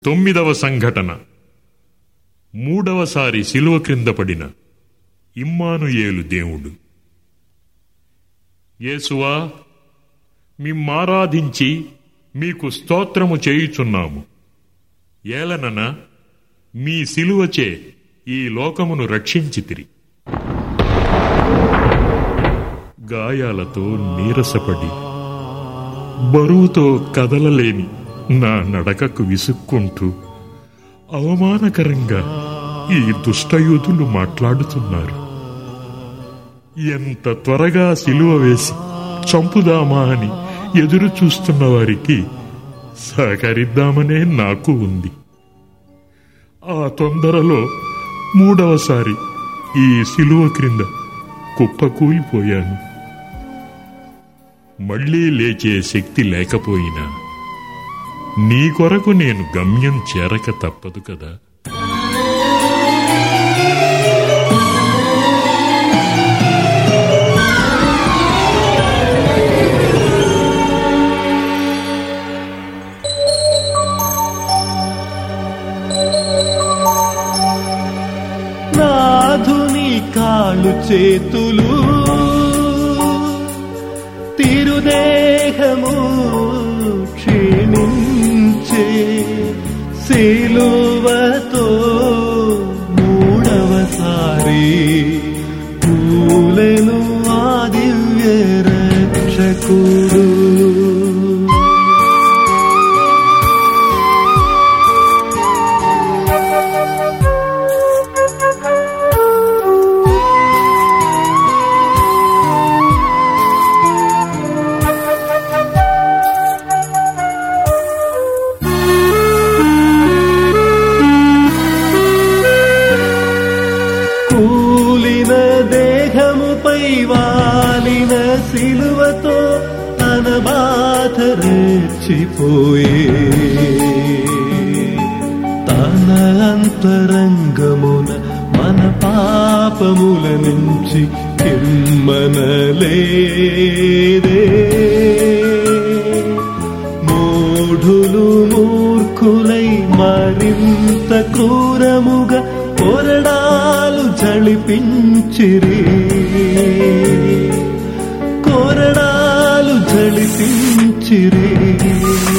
తొమ్మిదవ సంఘటన మూడవసారి శిలువ క్రింద పడిన ఇమ్మానుయేలు దేవుడు యేసువా మిమ్మారాధించి మీకు స్తోత్రము చేయుచున్నాము ఏలనన మీ శిలువచే ఈ లోకమును రక్షించితిరి గాయాలతో నీరసపడి బరువుతో కదలలేని నా నడకకు విసుక్కుంటూ అవమానకరంగా ఈ దుష్టయూతులు మాట్లాడుతున్నారు ఎంత త్వరగా సిలువ వేసి చంపుదామా అని ఎదురు చూస్తున్న వారికి సహకరిద్దామనే నాకు ఉంది ఆ తొందరలో మూడవసారి ఈ సిలువ క్రింద కుప్పకూలిపోయాను మళ్లీ లేచే శక్తి లేకపోయినా నీ కొరకు నేను గమ్యం చేరక తప్పదు కదా నాధుని కాళ్ళు చేతులు తిరుదేహము క్షీణించే శిలువతో మూడవసారి పూలెను ఆ దివ్య రక్షకుడు కూలిన దేహముపై వాలిన సిలువతో తన బాధ రెచ్చిపోయే తన అంతరంగమున మన పాపముల నుంచి కిమ్మనలేదే మూఢులు మూర్ఖులై మరింత క్రూరముగా కొరడాలు జళిపించిరి కొరడాలు జళిపించిరి